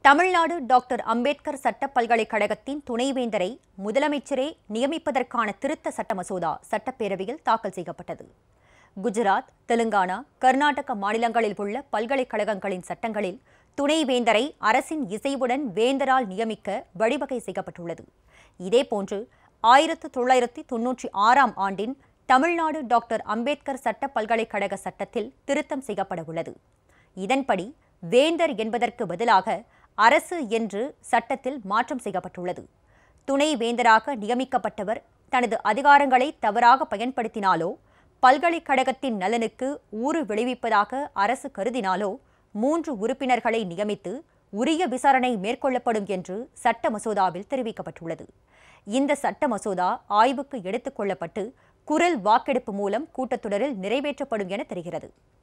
Tamil Nadu doctor Ambedkar சட்ட பல்கலைக்கழகத்தின் துணைவேந்தரை முதலமைச்சரே நியமிப்பதற்கான திருத்த சட்ட மசோதா சட்டப்பேரவையில் தாக்கல் செய்யப்பட்டது குஜராத் தெலுங்கானா கர்நாடக மாநிலங்களில் உள்ள பல்கலைக்கழகங்களின் சட்டங்களில் துணைவேந்தரை அரசின் இசைவுடன் வேந்தரால் நியமிக்க வழிவகை செய்யப்பட்டுள்ளது இதேபோன்று ஆயிரத்து தொள்ளாயிரத்தி தொன்னூற்றி ஆறாம் ஆண்டின் தமிழ்நாடு டாக்டர் அம்பேத்கர் சட்ட பல்கலைக்கழக சட்டத்தில் திருத்தம் செய்யப்பட உள்ளது இதன்படி வேந்தர் என்பதற்கு பதிலாக அரசு என்று சட்டத்தில் மாற்றம் செய்யப்பட்டுள்ளது துணை வேந்தராக நியமிக்கப்பட்டவர் தனது அதிகாரங்களை தவறாக பயன்படுத்தினாலோ பல்கலைக்கழகத்தின் நலனுக்கு ஊறு விளைவிப்பதாக அரசு கருதினாலோ மூன்று உறுப்பினர்களை நியமித்து உரிய விசாரணை மேற்கொள்ளப்படும் என்று சட்ட மசோதாவில் தெரிவிக்கப்பட்டுள்ளது இந்த சட்ட மசோதா ஆய்வுக்கு எடுத்துக் கொள்ளப்பட்டு குரல் வாக்கெடுப்பு மூலம் கூட்டத்தொடரில் நிறைவேற்றப்படும் என தெரிகிறது